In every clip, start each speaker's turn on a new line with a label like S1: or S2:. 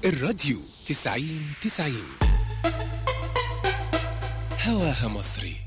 S1: الراديو تسعين تسعين هواها مصري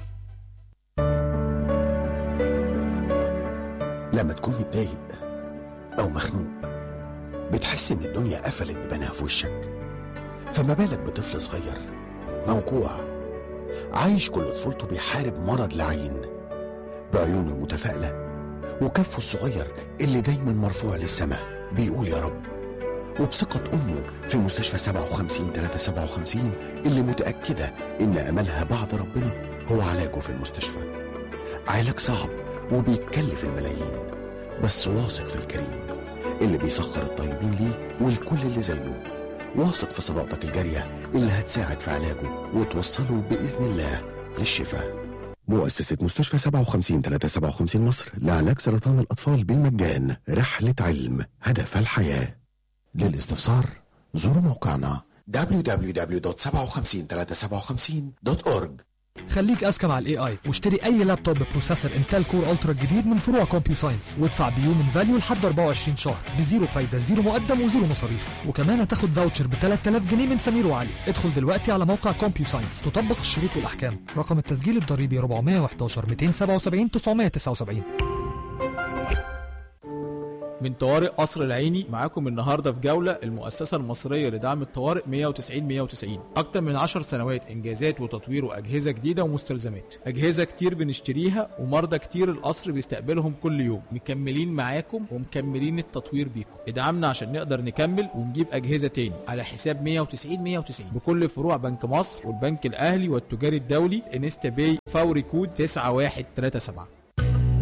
S2: لما تكون متضايق أو مخنوق بتحس إن الدنيا قفلت ببناها في وشك فما بالك بطفل صغير موجوع عايش كل طفولته بيحارب مرض لعين بعيونه المتفائلة وكفه الصغير اللي دايما مرفوع للسماء بيقول يا رب وبثقة أمه في مستشفى 57 357 اللي متأكدة إن أملها بعد ربنا هو علاجه في المستشفى علاج صعب وبيتكلف الملايين بس واثق في الكريم اللي بيسخر الطيبين ليه والكل اللي زيه واثق في صداقتك الجارية اللي هتساعد في علاجه وتوصله بإذن الله للشفاء مؤسسة مستشفى 57 357 مصر لعلاج سرطان الأطفال بالمجان رحلة علم هدف الحياة للاستفسار زوروا موقعنا www.57357.org
S3: خليك اذكى مع الاي اي واشتري اي لابتوب ببروسيسور انتل كور الترا الجديد من فروع كومبيو ساينس وادفع بيو من فاليو لحد 24 شهر بزيرو فايده زيرو مقدم وزيرو مصاريف وكمان هتاخد فاوتشر ب 3000 جنيه من سمير وعلي ادخل دلوقتي على موقع كومبيو ساينس تطبق الشروط والاحكام رقم التسجيل الضريبي 411 277 979
S4: من طوارئ قصر العيني معاكم النهارده في جوله المؤسسه المصريه لدعم الطوارئ 190 190 اكتر من 10 سنوات انجازات وتطوير واجهزه جديده ومستلزمات اجهزه كتير بنشتريها ومرضى كتير القصر بيستقبلهم كل يوم مكملين معاكم ومكملين التطوير بيكم ادعمنا عشان نقدر نكمل ونجيب اجهزه تاني على حساب 190 190 بكل فروع بنك مصر والبنك الاهلي والتجاري الدولي انستا باي فوري كود 9137